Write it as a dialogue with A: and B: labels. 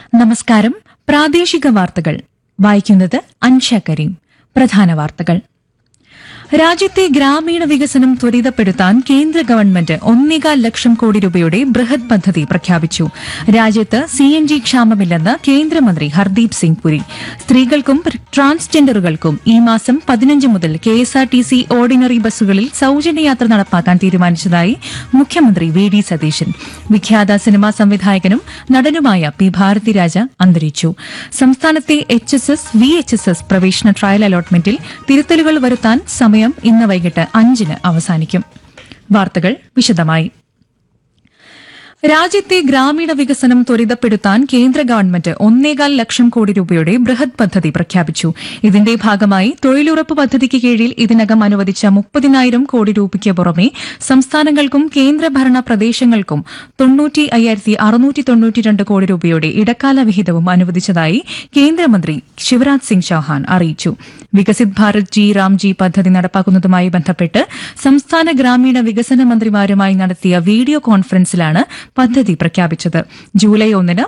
A: നമസ്കാരം പ്രാദേശിക വാർത്തകൾ വായിക്കുന്നത് അൻഷ കരീം പ്രധാന വാർത്തകൾ രാജ്യത്തെ ഗ്രാമീണ വികസനം ത്വരിതപ്പെടുത്താൻ കേന്ദ്ര ഗവൺമെന്റ് ഒന്നേകാൽ ലക്ഷം കോടി രൂപയുടെ ബൃഹത് പദ്ധതി പ്രഖ്യാപിച്ചു രാജ്യത്ത് സി എൻ ജി ക്ഷാമമില്ലെന്ന് കേന്ദ്രമന്ത്രി ഹർദീപ് സിംഗ് പുരി സ്ത്രീകൾക്കും ട്രാൻസ്ജെൻഡറുകൾക്കും ഈ മാസം പതിനഞ്ച് മുതൽ K S R T C ordinary ബസ്സുകളിൽ സൌജന്യയാത്ര നടപ്പാക്കാൻ തീരുമാനിച്ചതായി മുഖ്യമന്ത്രി വി ഡി സതീശൻ വിഖ്യാത സിനിമാ സംവിധായകനും നടനുമായ പി ഭാരതിരാജ അന്തരിച്ചു സംസ്ഥാനത്തെ H S S V H S S പ്രവേശന ട്രയൽ അലോട്ട്മെന്റിൽ തിരുത്തലുകൾ വരുത്താൻ സമയം ഇന്ന് വൈകിട്ട് അഞ്ചിന് അവസാനിക്കും വാർത്തകൾ വിശദമായി രാജ്യത്തെ ഗ്രാമീണ വികസനം ത്വരിതപ്പെടുത്താൻ കേന്ദ്ര ഗവൺമെന്റ് ഒന്നേകാൽ ലക്ഷം കോടി രൂപയുടെ ബൃഹത് പദ്ധതി പ്രഖ്യാപിച്ചു ഇതിന്റെ ഭാഗമായി തൊഴിലുറപ്പ് പദ്ധതിക്ക് കീഴിൽ ഇതിനകം അനുവദിച്ച മുപ്പതിനായിരം കോടി രൂപയ്ക്ക് പുറമെ സംസ്ഥാനങ്ങൾക്കും കേന്ദ്രഭരണ പ്രദേശങ്ങൾക്കും തൊണ്ണൂറ്റി അയ്യായിരത്തി അറുന്നൂറ്റി തൊണ്ണൂറ്റിരണ്ട് കോടി രൂപയുടെ ഇടക്കാല വിഹിതവും അനുവദിച്ചതായി കേന്ദ്രമന്ത്രി ശിവരാജ് സിംഗ് ചൌഹാൻ അറിയിച്ചു വികസിത് ഭാരത് ജി റാംജി പദ്ധതി നടപ്പാക്കുന്നതുമായി ബന്ധപ്പെട്ട് സംസ്ഥാന ഗ്രാമീണ വികസന മന്ത്രിമാരുമായി നടത്തിയ വീഡിയോ കോൺഫറൻസിലാണ് പദ്ധതി പ്രഖ്യാപിച്ചത് ജൂലൈ ഒന്നിന്